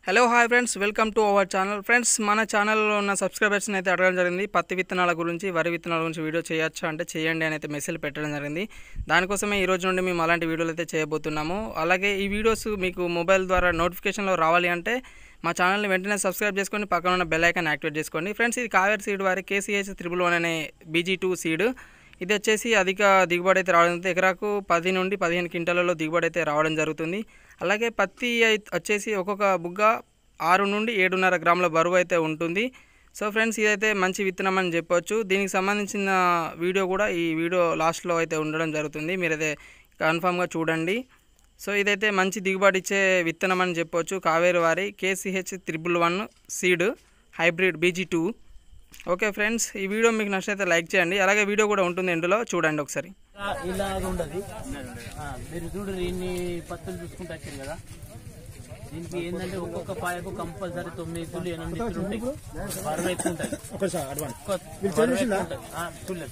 Hello hi friends welcome to our channel friends మన ఛానల్లో ఉన్న సబ్స్క్రైబర్స్ని అయితే అడగడం జరిగింది పత్తి విత్తనాల గురించి వరి విత్తనాల గురించి వీడియో చేయొచ్చు అంటే చేయండి అని అయితే మెసేజ్ పెట్టడం జరిగింది దానికోసమే ఈ రోజు నుండి మేము అలాంటి వీడియోలు అయితే చేయబోతున్నాము అలాగే ఈ వీడియోస్ మీకు మొబైల్ ద్వారా నోటిఫికేషన్లో రావాలి అంటే మా ఛానల్ని వెంటనే సబ్స్క్రైబ్ చేసుకొని పక్కన ఉన్న బెల్ ఐకాన్ యాక్టివేట్ చేసుకోండి ఫ్రెండ్స్ ఇది కావేరి సీడ్ వారి కేసీహెచ్ త్రిబుల్ వన్ అనే బీజీ టూ సీడ్ ఇది వచ్చేసి అధిక దిగుబడి అయితే రావడం జరుగుతుంది. ఎకరాకు పది నుండి పదిహేను క్వింటాలలో దిగుబడి అయితే రావడం జరుగుతుంది అలాగే పత్తి అయి- వచ్చేసి ఒక్కొక్క బుగ్గ ఆరు నుండి ఏడున్నర గ్రాముల బరువు అయితే ఉంటుంది సో ఫ్రెండ్స్ ఇదైతే మంచి విత్తనం అని చెప్పొచ్చు దీనికి సంబంధించిన వీడియో కూడా ఈ వీడియో లాస్ట్లో అయితే ఉండడం జరుగుతుంది మీరైతే కన్ఫామ్గా చూడండి సో ఇదైతే మంచి దిగుబడి ఇచ్చే విత్తనం అని చెప్పొచ్చు కావేరి వారి KCH triple one seed hybrid BG two okay friends ఈ వీడియో మీకు నచ్చితే లైక్ చేయండి అలాగే వీడియో కూడా ఉంటుంది ఇందులో చూడండి ఒకసారి ఇలా ఉండదు ఆ, మీరు చూడరు ఇన్ని పత్తులు చూసుకుంటూ వచ్చారు కదా దీనికి ఏంటంటే ఒక్కొక్క పాయకు కంపల్సరీ తొమ్మిది ఇత్తులు ఎనిమిది ఇత్తులు ఉంటాయి బరువు ఎక్కువ ఉంటుంది ఒకసారి అడ్వాన్స్ ఎక్కువ బరువు ఎక్కువ ఉంటుంది. ఆ, చూడలేదు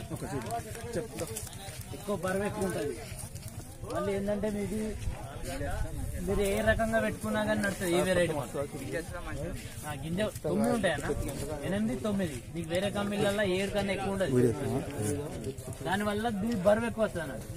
ఎక్కువ బరువు ఎక్కువ ఉంటుంది మళ్ళీ ఏంటంటే మీది మీరు ఏ రకంగా పెట్టుకున్నా కానీ నడుస్తుంది ఏ వెరైటీ ఆ, గింజ తొమ్మిది ఉంటాయన్న ఎనిమిది తొమ్మిది నీకు వేరే కంపెనీలలో ఏడు కన్నా ఎక్కువ ఉండదు దానివల్ల దీని బరువు ఎక్కువ వస్తుంది అన్నట్టు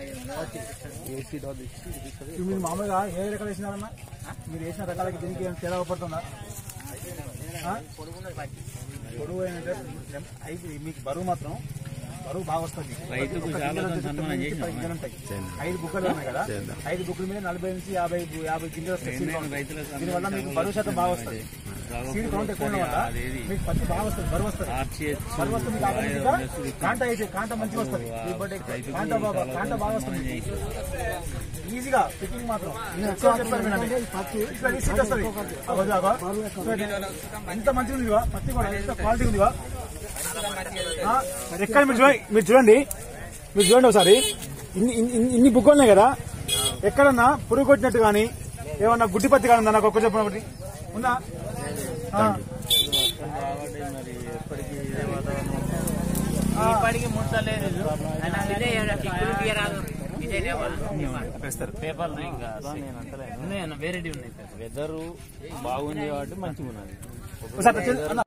ఇప్పుడు మీరు మామూలుగా ఏ రకాలు వేసినారన్నా మీరు వేసిన రకాలకి దీనికి ఏమైనా తేడా పడుతుందా ఆ? పొడవు ఏంటంటే ఐదు మీకు బరువు మాత్రం బరువు బాగా వస్తుంది రైతుకు ఒక గింజలు వచ్చేసి తొమ్మిది నుంచి పది గింజలు ఉంటాయి ఐదు బుక్కలు ఉన్నాయి కదా ఐదు బుక్కల మీద నలభై నుంచి యాభై బు- యాభై గింజలు వస్తాయి సీడ్ కౌంట్. దీనివల్ల మీకు బరువు శాతం బాగా వస్తుంది సీడ్ కౌంట్ ఎక్కువ ఉండడం వల్ల మీకు పత్తి బాగా వస్తుంది బరువు వస్తుంది బరువు వస్తుంది మీకు ఆటోమేటిక్గా కాంట అయితే కాంట మంచిగా వస్తుంది కాంట బాగా కాంట బాగా వస్తుంది ఈజీగా పికింగ్ మాత్రం నేను ఎక్కువ చెప్తాను వినండి. ఇట్లా తీసి ఇట్లా వస్తుంది. అగో, అగో. ఎంత మంచిగా ఉంది ఇదిగో. పత్తి కూడా ఎంత క్వాలిటీ ఉంది ఇదిగో. ఆ, ఎక్కడ మీరు చూడండి మీరు చూడండి మీరు చూడండి ఒకసారి ఇన్ని ఇన్ని- ఇన్ని బుక్కలు ఉన్నాయి కదా ఎక్కడన్నా పురుగు కొట్టినట్టు కానీ ఏమన్నా గుడ్డి పత్తి కానీ ఉందా నాకు ఒక్క చెప్పిన ఒకటి ఉందా ఆ. ఇప్పటికి ముట్టలేదు అయినా ఇదే చిక్కులు తీయరాదు ఇదే పేపర్లు ఇంకా ఉన్నాయన్న వేరేటి ఉన్నాయి వెదర్ బాగుంది కాబట్టి మంచిగా ఉన్నది ఒకసారి అట్లా చేయండి. అన్న,